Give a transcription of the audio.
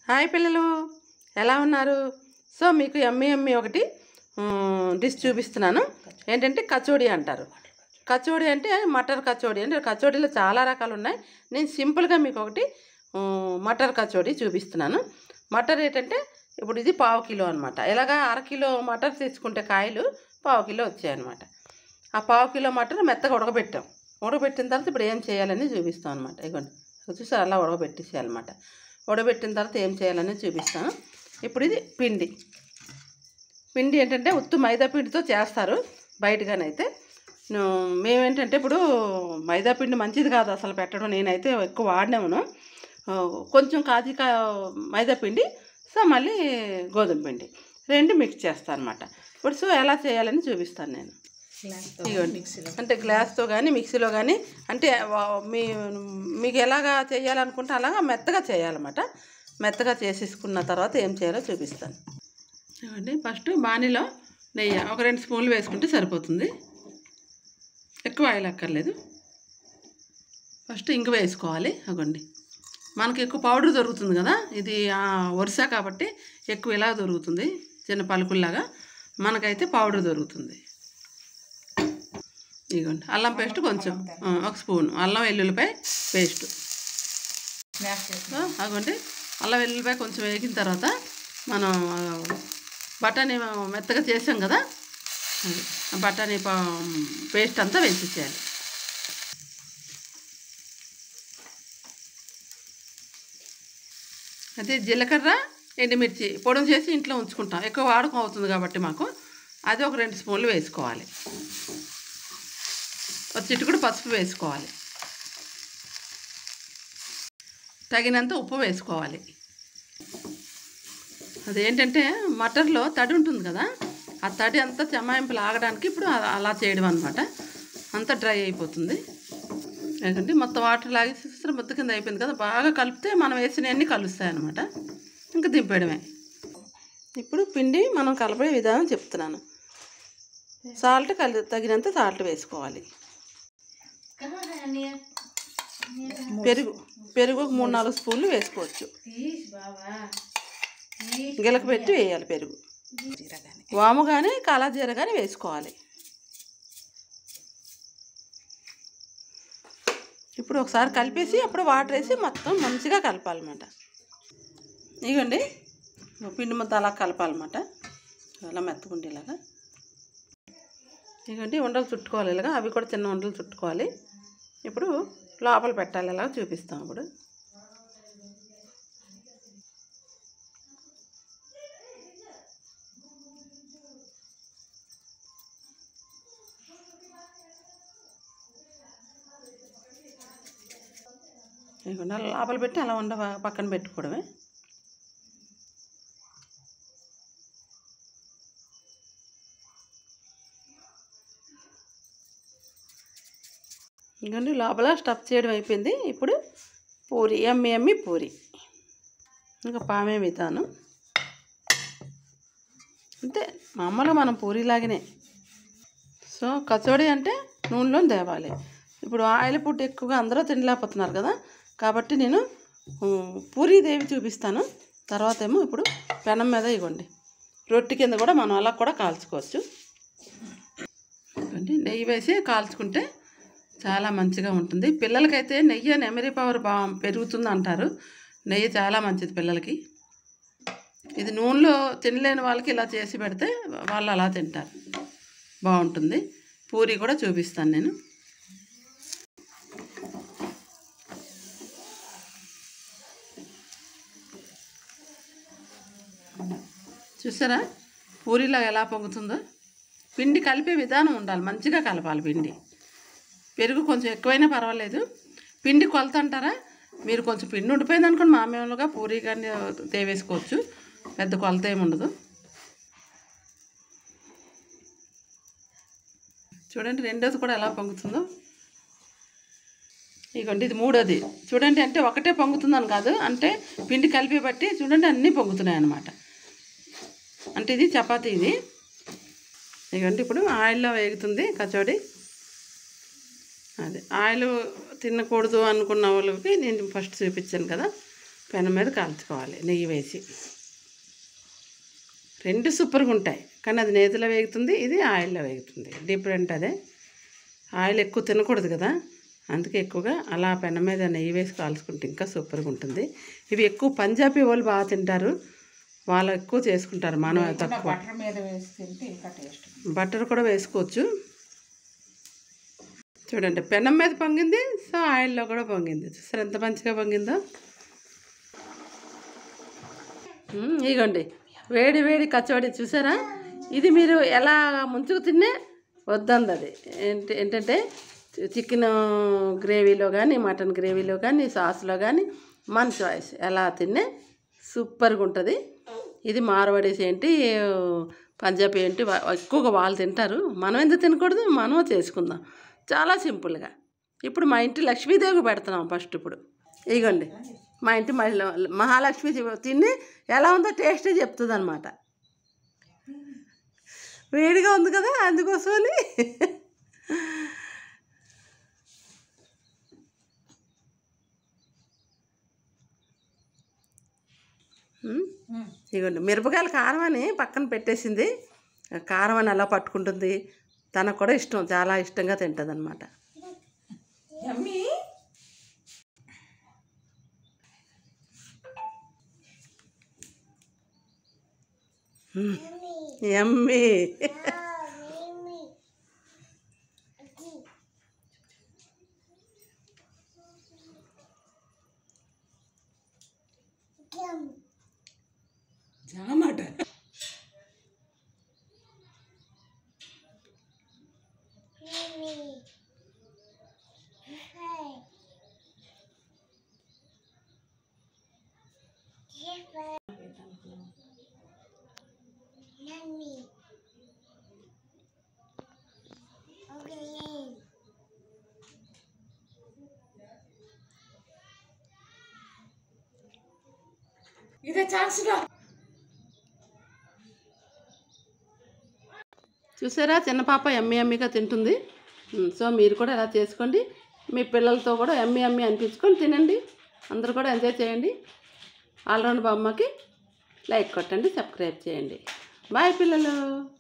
Hi పిల్లలు ఎలా ఉన్నారు సో మీకు ఎమ్మి ఎమ్మి ఒకటి మ్, డిష్ చూపిస్తున్నాను ఏంటంటే కచోడి అంటారు కచోడి అంటే మటర్ కచోడి అంటే కచోడీలో చాలా రకాలు ఉన్నాయి నేను సింపుల్గా మీకు ఒకటి మ్, మటర్ కచోడి చూపిస్తున్నాను మటర్ ఏంటంటే ఇప్పుడు ఇది పావు కిలో అనమాట ఎలాగా అర కిలో మటర్ తెచ్చుకుంటే కాయలు పావు కిలో వచ్చాయన్నమాట ఆ పావు కిలో మటర్ మెత్తగా ఉడకబెట్టాం ఉడకబెట్టిన తర్వాత ఇప్పుడు ఏం చేయాలని చూపిస్తాం అనమాట ఇగోండి చూసి అలా ఉడకబెట్టేసేయాలన్నమాట ఉడకబెట్టిన తర్వాత ఏం చేయాలని చూపిస్తాను ఇప్పుడు ఇది పిండి పిండి ఏంటంటే ఉత్తు మైదా పిండితో చేస్తారు బయటగానైతే ను- మేమేంటంటే ఇప్పుడు మైదా పిండి మంచిది కాదు అసలు పెట్టడం నేనైతే ఎక్కువ వాడినామును ఆ, కొంచెం కాజీ కా మైదా పిండి సో మళ్ళీ గోధుమ పిండి రెండు మిక్స్ చేస్తాను అనమాట ఇప్పుడు సో ఎలా చేయాలని చూపిస్తాను నేను ఇదిగోండి అంటే గ్లాస్తో కానీ మిక్సీలో కానీ అంటే వా- మీ మీకు ఎలాగా చేయాలనుకుంటే అలాగా మెత్తగా చేయాలన్నమాట మెత్తగా చేసేసుకున్న తర్వాత ఏం చేయాలో చూపిస్తాను ఇవ్వండి ఫస్ట్ బాణీలో నెయ్యి ఒక రెండు స్పూన్లు వేసుకుంటే సరిపోతుంది ఎక్కువ ఆయిల్ అక్కర్లేదు ఫస్ట్ ఇంక వేసుకోవాలి అగోండి మనకి ఎక్కువ పౌడర్ దొరుకుతుంది కదా ఇది ఆ, వరుస కాబట్టి ఎక్కువ ఇలా దొరుకుతుంది చిన్న పలుకుల్లాగా మనకైతే పౌడర్ దొరుకుతుంది ఇదిగోండి అల్లం పేస్ట్ కొంచెం ఆ, ఒక స్పూన్ అల్లం వెల్లుల్లిపాయ పేస్ట్ అదిగోండి అల్లం వెల్లుల్లిపాయ కొంచెం వేగిన తర్వాత మనం ఆ, బఠానీ మెత్తగా చేసాం కదా అది ఆ బఠానీ పా- పేస్ట్ అంతా వేసేసేయాలి అదే జీలకర్ర ఎండుమిర్చి పొడి చేసి ఇంట్లో ఉంచుకుంటాం ఎక్కువ వాడకం అవుతుంది కాబట్టి మాకు అది ఒక రెండు స్పూన్లు వేసుకోవాలి ఒక చిటికుడు పసుపు వేసుకోవాలి తగినంత ఉప్పు వేసుకోవాలి అదేంటంటే మటర్లో తడి ఉంటుంది కదా ఆ తడి అంతా చెమాయింపులు ఆగడానికి ఇప్పుడు అ- అలా చేయడం అనమాట అంతా డ్రై అయిపోతుంది ఏంటంటే మొత్తం వాటర్ లాగేసి చూస్తే ముద్ద కింద అయిపోయింది కదా బాగా కలిపితే మనం వేసినవన్నీ కలుస్తాయి అనమాట ఇంకా దింపేయడమే ఇప్పుడు పిండి మనం కలపే విధానం చెప్తున్నాను సాల్ట్ కలి తగినంత సాల్ట్ వేసుకోవాలి పెరుగు పెరుగు ఒక మూడు నాలుగు స్పూన్లు వేసుకోవచ్చు గిలక పెట్టి వేయాలి పెరుగు వాము కానీ కాలాజీర కానీ వేసుకోవాలి ఇప్పుడు ఒకసారి కలిపేసి అప్పుడు వాటర్ వేసి మొత్తం మంచిగా కలపాలన్నమాట ఇగోండి పిండి మొత్తం అలా కలపాలన్నమాట అలా మెత్తగుండేలాగా ఇగోండి ఉండలు చుట్టుకోవాలి ఇలాగా అవి కూడా చిన్న ఉండలు చుట్టుకోవాలి ఇప్పుడు లోపల పెట్టాలి ఇలా చూపిస్తాం ఇప్పుడు ఇదిగోండి అలా లోపల పెట్టి అలా ఉండ పక్కన పెట్టుకోవడమే ఇంకండి లోపల స్టఫ్ చేయడం అయిపోయింది ఇప్పుడు పూరి ఎమ్మి ఎమ్మి పూరి ఇంకా పామే విధానం అంతే మామూలుగా మనం పూరిలాగానే సో కచోడి అంటే నూనెలో తేవాలి ఇప్పుడు ఆయిల్ ఫుడ్ ఎక్కువగా అందరూ తినలేకపోతున్నారు కదా కాబట్టి నేను ఉమ్, పూరీదేవి చూపిస్తాను తర్వాత ఏమో ఇప్పుడు పెనం మీద ఇవ్వండి రొట్టె కింద కూడా మనం అలా కూడా కాల్చుకోవచ్చు ఇవ్వండి నెయ్యి వేసి కాల్చుకుంటే చాలా మంచిగా ఉంటుంది పిల్లలకైతే నెయ్యి నెమరీ పవర్ బా పెరుగుతుంది అంటారు నెయ్యి చాలా మంచిది పిల్లలకి ఇది నూనెలో తినలేని వాళ్ళకి ఇలా చేసి పెడితే వాళ్ళు అలా తింటారు బాగుంటుంది పూరి కూడా చూపిస్తాను నేను చూసారా పూరిలా ఎలా పొంగుతుందో పిండి కలిపే విధానం ఉండాలి మంచిగా కలపాలి పిండి పెరుగు కొంచెం ఎక్కువైనా పర్వాలేదు పిండి కొలత అంటారా మీరు కొంచెం పిండి ఉండిపోయింది అనుకోండి మామూలుగా పూరి కానీ తేవేసుకోవచ్చు పెద్ద కొలత ఏమి ఉండదు చూడండి రెండోది కూడా ఎలా పొంగుతుందో ఇగోండి ఇది మూడోది చూడండి అంటే ఒకటే పొంగుతుందని కాదు అంటే పిండి కలిపి బట్టి చూడండి అన్నీ పొంగుతున్నాయి అన్నమాట అంటే ఇది చపాతీ ఇది ఇగోండి ఇప్పుడు ఆయిల్లో వేగుతుంది కచోడి అదే ఆయిల్ తినకూడదు అనుకున్న వాళ్ళకి నేను ఫస్ట్ చూపించాను కదా పెనం మీద కాల్చుకోవాలి నెయ్యి వేసి రెండు సూపర్గా ఉంటాయి కానీ అది నేతిలో వేగుతుంది ఇది ఆయిల్లో వేగుతుంది డిఫరెంట్ అదే ఆయిల్ ఎక్కువ తినకూడదు కదా అందుకే ఎక్కువగా అలా పెనం మీద నెయ్యి వేసి కాల్చుకుంటే ఇంకా సూపర్గా ఉంటుంది ఇవి ఎక్కువ పంజాబీ వాళ్ళు బాగా తింటారు వాళ్ళు ఎక్కువ చేసుకుంటారు మనం తక్కువ బటర్ మీద వేసి తింటే ఇంకా టేస్ట్ బటర్ కూడా వేసుకోవచ్చు చూడండి పెనం మీద పొంగింది సో ఆయిల్లో కూడా పొంగింది చూసారు ఎంత మంచిగా పొంగిందో మ్మ్, ఇగోండి వేడి వేడి కచోడి చూసారా ఇది మీరు ఎలా ముంచుకు తిన్నే వద్దంది అది ఏంటి ఏంటంటే చికెన్ గ్రేవీలో కానీ మటన్ గ్రేవీలో కానీ సాస్లో కానీ మన చాయిస్ ఎలా తిన్నే సూపర్గా ఉంటుంది ఇది మార్వాడీస్ ఏంటి పంజాబీ ఏంటి వా- ఎక్కువగా వాళ్ళు తింటారు మనం ఎందుకు తినకూడదు మనం చేసుకుందాం చాలా సింపుల్గా ఇప్పుడు మా ఇంటి లక్ష్మీదేవికి పెడుతున్నాం ఫస్ట్ ఇప్పుడు ఇగోండి మా ఇంటి మహిళ మహాలక్ష్మి తి- తిని ఎలా ఉందో టేస్ట్ చెప్తుంది అనమాట వేడిగా ఉంది కదా అందుకోసమని ఉమ్. ఇదిగోండి మిరపకాయల కారం అని పక్కన పెట్టేసింది ఆ కారం అని అలా పట్టుకుంటుంది తనకు కూడా ఇష్టం చాలా ఇష్టంగా తింటుంది అనమాట యమ్మీ ఎమ్మి జామట ఇదే ఛాన్స్ రా చూసారా చిన్న పాప ఎమ్మి ఎమ్మిగా తింటుంది ఉమ్, సో మీరు కూడా ఇలా చేసుకోండి మీ పిల్లలతో కూడా ఎమ్మి ఎమ్మి అనిపించుకొని తినండి అందరూ కూడా ఎంజాయ్ చేయండి ఆల్రౌండ్ బొమ్మకి లైక్ కొట్టండి సబ్స్క్రైబ్ చేయండి బాయ్ పిల్లలు